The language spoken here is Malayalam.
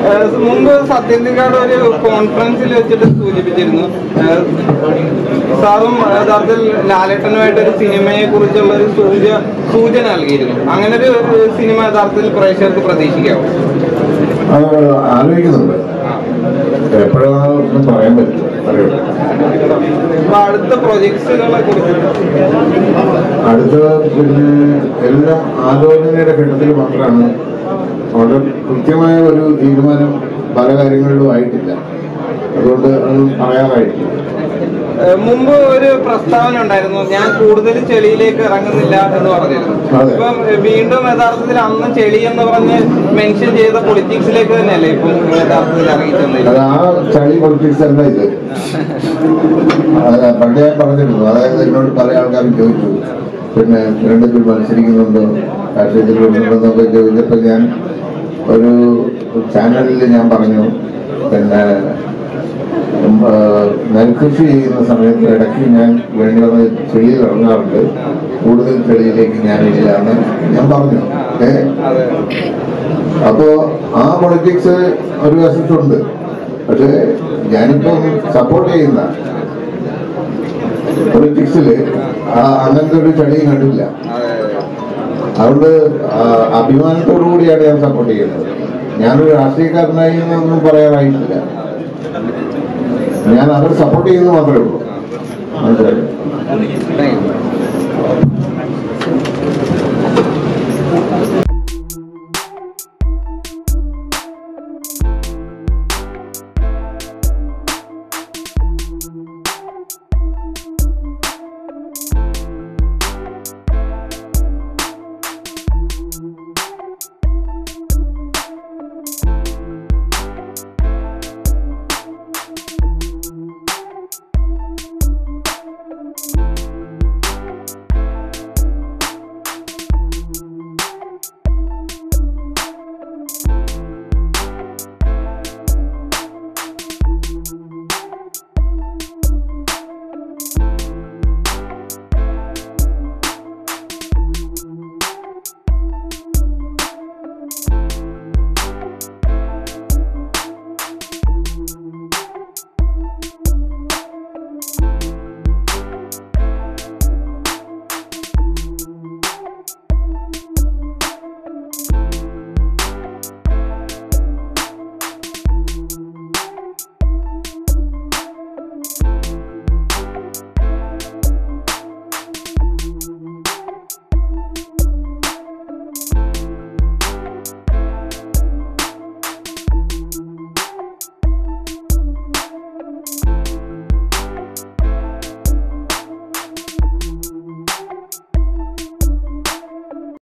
ഏഹ് മുമ്പ് സത്യന്തിക്കാട് ഒരു കോൺഫറൻസിൽ വെച്ചിട്ട് സൂചിപ്പിച്ചിരുന്നു ഏഹ് സാറും യഥാർത്ഥത്തിൽ ലാലേട്ടനുമായിട്ട് ഒരു സിനിമയെ കുറിച്ചുള്ള ഒരു സൂച സൂചന നൽകിയിരുന്നു അങ്ങനെ ഒരു സിനിമ യഥാർത്ഥത്തിൽ പ്രേക്ഷകർക്ക് പ്രതീക്ഷിക്കാവോ അത് ആലോചിക്കുന്നുണ്ട് എപ്പോഴാണെന്ന് പറയാൻ പറ്റില്ല അറിയില്ല അപ്പൊ അടുത്ത പ്രൊജക്ട്സുകളെ കുറിച്ച് അടുത്ത പിന്നെ എല്ലാം ആലോചനയുടെ ഘട്ടത്തിൽ മാത്രമാണ് വളരെ കൃത്യമായ ഒരു തീരുമാനം പല കാര്യങ്ങളിലും ആയിട്ടില്ല അതുകൊണ്ട് അതൊന്നും പറയാറായിട്ടില്ല ഏഹ് മുമ്പ് ഒരു പ്രസ്താവന ഉണ്ടായിരുന്നു ഞാൻ കൂടുതൽ ചെളിയിലേക്ക് ഇറങ്ങുന്നില്ല എന്ന് പറഞ്ഞിരുന്നു അതെ. ഇപ്പം ഏഹ് വീണ്ടും യഥാർത്ഥത്തിൽ അന്ന് ചെളി എന്ന് പറഞ്ഞ് മെൻഷൻ ചെയ്ത പൊളിറ്റിക്സിലേക്ക് തന്നെയല്ലേ ഇപ്പം യഥാർത്ഥത്തിൽ ഇറങ്ങിച്ചെന്നില്ല അത് ആ ചളി പൊളിറ്റിക്സ് അല്ല ഇത് അത് പണ്ട് ഞാൻ പറഞ്ഞിരുന്നു അതായത് എന്നോട് പല ആൾക്കാരും ചോദിച്ചു പിന്നെ തിരഞ്ഞെടുപ്പിൽ മത്സരിക്കുന്നുണ്ടോ രാഷ്ട്രീയത്തിൽ ഉണ്ടെന്നൊക്കെ ചോദിച്ചപ്പോൾ ഞാൻ ഒരു ചാനലിൽ ഞാൻ പറഞ്ഞു പിന്നെ ഉം, ആ, നെൽകൃഷി ചെയ്യുന്ന സമയത്ത് ഇടയ്ക്ക് ഞാൻ വേണ്ടി വന്ന ചെളിയിൽ ഇറങ്ങാറുണ്ട് കൂടുതൽ ചെളിയിലേക്ക് ഞാനില്ല എന്ന് ഞാൻ പറഞ്ഞു ഏ അതെ അപ്പോ ആ പൊളിറ്റിക്സ് ഒരു വശത്തുണ്ട് പക്ഷെ ഞാനിപ്പം സപ്പോർട്ട് ചെയ്യുന്ന പൊളിറ്റിക്സില് അങ്ങനത്തെ ഒരു ചടിയും കണ്ടില്ല അതെ അതുകൊണ്ട് ആ, അഭിമാനത്തോടു കൂടിയാണ് ഞാൻ സപ്പോർട്ട് ചെയ്യുന്നത് ഞാനൊരു രാഷ്ട്രീയക്കാരനായി എന്നൊന്നും പറയാറായിട്ടില്ല ഞാൻ അവർ സപ്പോർട്ട് ചെയ്യുന്നത് മാത്രമേ ഉള്ളൂ മനസ്സിലായി താങ്ക് യു